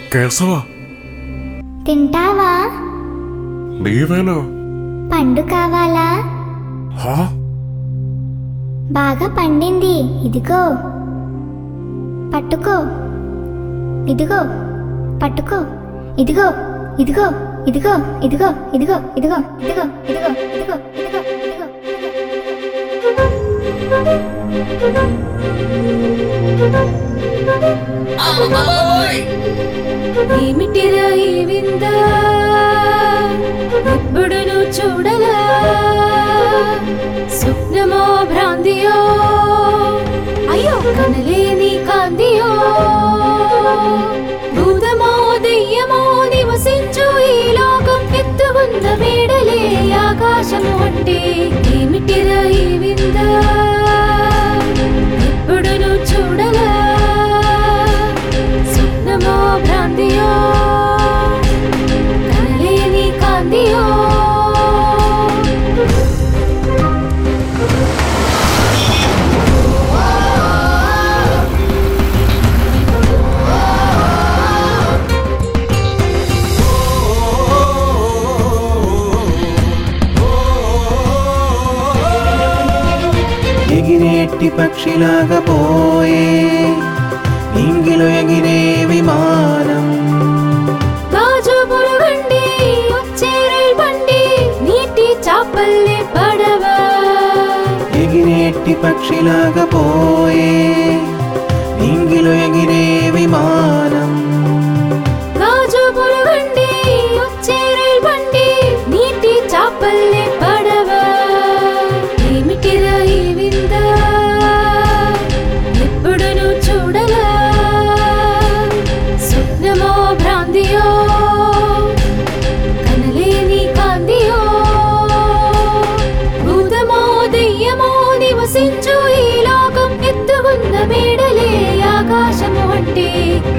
కేశవ తింటావా నీవేనా పండు కావాలా హా బాగా పండింది ఇదిగో పట్టుకో ఇదిగో పట్టుకో ఇదిగో ఇదిగో ఇదిగో ఇదిగో ఇదిగో ఇదిగో ఇదిగో ఇదిగో ఇదిగో ఇదిగో ఇదిగో ఏమిటిరా ఈ విందా ఎప్పుడు నువ్వు చూడలా స్వప్నమో భ్రాంతియో అయ్యో కనలేని కాంతియో భూతమో దెయ్యమో నివసించు ఈ లోకం ఎత్తుకున్న మేడలే ఆకాశము అంటే ఏమిటిరా ఈ విందా ఎప్పుడు నువ్వు చూడలా స్వప్నమో భ్రాంతియో కనలేని కాంతియో ఎగిరేటి పక్షిలాగా పోయే ఇంగిలో ఎగిరే విమానం గాజు పురుగండి వచ్చే రైల్ బండి నీటి చాపల్లి పడవ ఎగిరేటి పక్షిలాగా పోయే ఇంగిలో ఎగిరే విమానం గాజు పురుగండి వచ్చే రైల్ బండి నీటి చాపల్లి పడవ ఏమిటిరా ఈ విందా ఎప్పుడు నువ్వు చూడలా స్వప్నమో భ్రాంతియో కనలేని కాంతియో భూతమో దెయ్యమో నివసించు ఈ లోకం ఎత్తుకున్న మేడలే ఆకాశము అంటే